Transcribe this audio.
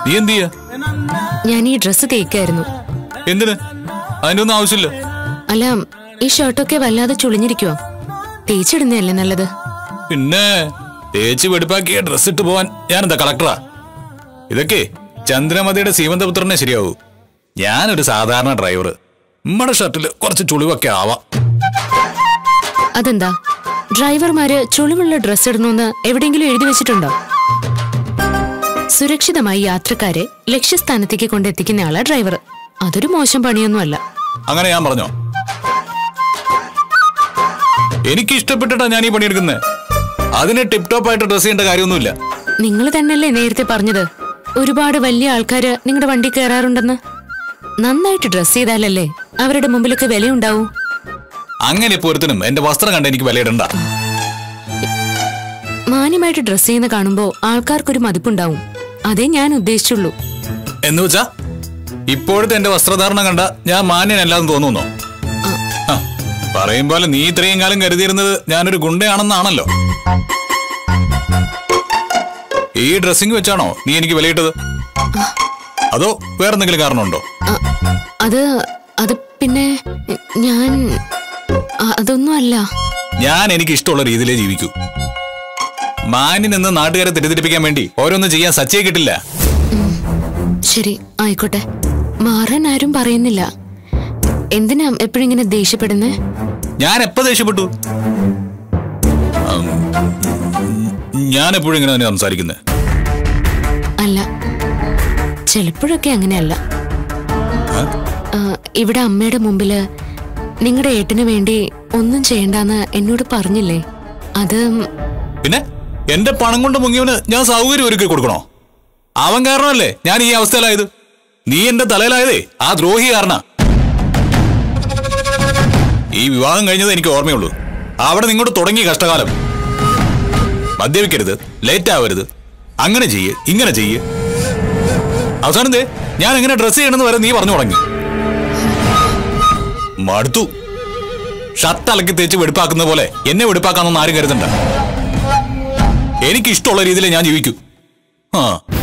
നീ എന്ത് ചെയ്യാ ഞാൻ ഈ ഡ്രസ്സ് തേക്കായിരുന്നു എന്തിന് അതിന്റെ ഒന്നും ആവശ്യമില്ല അല്ല ഈ ഷർട്ടൊക്കെ വല്ലാതെ ചുളിഞ്ഞിരിക്കുവോ തേച്ചിടുന്നതല്ലേ നല്ലത് പിന്നെ തേച്ച് വെടുപ്പാക്കിയ ഡ്രസ് ഇട്ട് പോവാൻ ഞാനെന്താ കളക്ടറാ ഇതൊക്കെ ചന്ദ്രമതിയുടെ സീമന്തപുത്രനെ ശരിയാവൂ ഞാനൊരു സാധാരണ ഡ്രൈവർ നമ്മുടെ ഷർട്ടിൽ കുറച്ച് ചുളിവൊക്കെ ആവാം അതെന്താ ഡ്രൈവർമാര് ചുളിവുള്ള ഡ്രസ് ഇടണമെന്ന് എവിടെയെങ്കിലും എഴുതി വെച്ചിട്ടുണ്ടോ സുരക്ഷിതമായി യാത്രക്കാരെ ലക്ഷ്യസ്ഥാനത്തേക്ക് കൊണ്ടെത്തിക്കുന്ന ആളാ ഡ്രൈവർ അതൊരു മോശം പണിയൊന്നുമല്ല അങ്ങനെ ഞാൻ പറഞ്ഞോ എനിക്ക് ഇഷ്ടപ്പെട്ടിട്ടാ ഞാൻ ഈ പണിയെടുക്കുന്നത് അതിന് ടിപ് ടോപ്പ് ആയിട്ട് ഡ്രസ് ചെയ്യേണ്ട കാര്യമൊന്നുമില്ല നിങ്ങൾ തന്നെയല്ലേ നേരത്തെ പറഞ്ഞത് ഒരുപാട് വലിയ ആൾക്കാര് നിങ്ങളുടെ വണ്ടി കയറാറുണ്ടെന്ന് നന്നായിട്ട് ഡ്രസ് ചെയ്താലല്ലേ അവരുടെ മുമ്പിലൊക്കെ വിലയുണ്ടാവൂ അങ്ങനെ ഇപ്പൊ ഒരുത്തനും എന്റെ വസ്ത്രം കണ്ട് എനിക്ക് വിലയിടണ്ട മാന്യമായിട്ട് ഡ്രസ് ചെയ്യുന്ന കാണുമ്പോ ആൾക്കാർക്കൊരു മതിപ്പുണ്ടാവും അതേ ഞാൻ ഉദ്ദേശിച്ചുള്ളൂ എന്ന് വെച്ചാ ഇപ്പോഴത്തെ എന്റെ വസ്ത്രധാരണം കണ്ട ഞാൻ മാന്യനല്ലാന്ന് തോന്നുന്നോ ആ, പറയും പോലെ നീ ഇത്രയും കാലം കരുതിയിരുന്നത് ഞാനൊരു ഗുണ്ടയാണെന്നാണല്ലോ ഈ ഡ്രസ്സിംഗ് വെച്ചാണോ നീ എനിക്ക് വിലയിട്ടത് അതോ വേറെന്തെങ്കിലും കാരണമുണ്ടോ അ- അത് അത് പിന്നെ ഞാൻ അ- അതൊന്നും അല്ല ഞാൻ എനിക്ക് ഇഷ്ടമുള്ള രീതിയിലേ ജീവിക്കൂ മാന്യൻ എന്ന് നാട്ടുകാരെ തെറ്റിദ്ധരിപ്പിക്കാൻ വേണ്ടി ഓരോന്നും ചെയ്യാൻ സച്ചയെ കിട്ടില്ല ശരി ആയിക്കോട്ടെ മാറാൻ ആരും പറയുന്നില്ല എന്തിനാ എപ്പോഴിങ്ങനെ ദേഷ്യപ്പെടുന്നേ ഞാൻ എപ്പോ ദേഷ്യപ്പെട്ടു ഉം, ഞാൻ എപ്പോഴും ഇങ്ങനെ തന്നെ സംസാരിക്കുന്നത് അല്ല ചിലപ്പോഴൊക്കെ അങ്ങനെയല്ല ആ, ഇവിടെ അമ്മയുടെ മുമ്പില് നിങ്ങളുടെ ഏട്ടന് വേണ്ടി ഒന്നും ചെയ്യണ്ടെന്ന് എന്നോട് പറഞ്ഞില്ലേ അത് പിന്നെ എന്റെ പണം കൊണ്ട് മുങ്ങിയവന് ഞാൻ സൗകര്യം ഒരുക്കി കൊടുക്കണോ അവൻ കാരണമല്ലേ ഞാൻ ഈ അവസ്ഥയിലായത് നീ എന്റെ തലയിലായതേ ആ ദ്രോഹി കാരണ ഈ വിവാഹം കഴിഞ്ഞത് എനിക്ക് ഓർമ്മയുള്ളൂ അവിടെ നിങ്ങോട്ട് തുടങ്ങിയ കഷ്ടകാലം മദ്യപിക്കരുത് ലേറ്റ് ആവരുത് അങ്ങനെ ചെയ്യ് ഇങ്ങനെ ചെയ്യ് അവസാനം ദേ ഞാൻ എങ്ങനെ ഡ്രസ് ചെയ്യണമെന്ന് വരെ നീ പറഞ്ഞു തുടങ്ങി മടുത്തു ഷർട്ട് അലക്കി തേച്ച് വെടുപ്പാക്കുന്ന പോലെ എന്നെ വെടുപ്പാക്കാന്നൊന്നും ആരും കരുതണ്ട എനിക്ക് ഇഷ്ടമുള്ള രീതിയിൽ ഞാൻ ജീവിക്കൂ ആ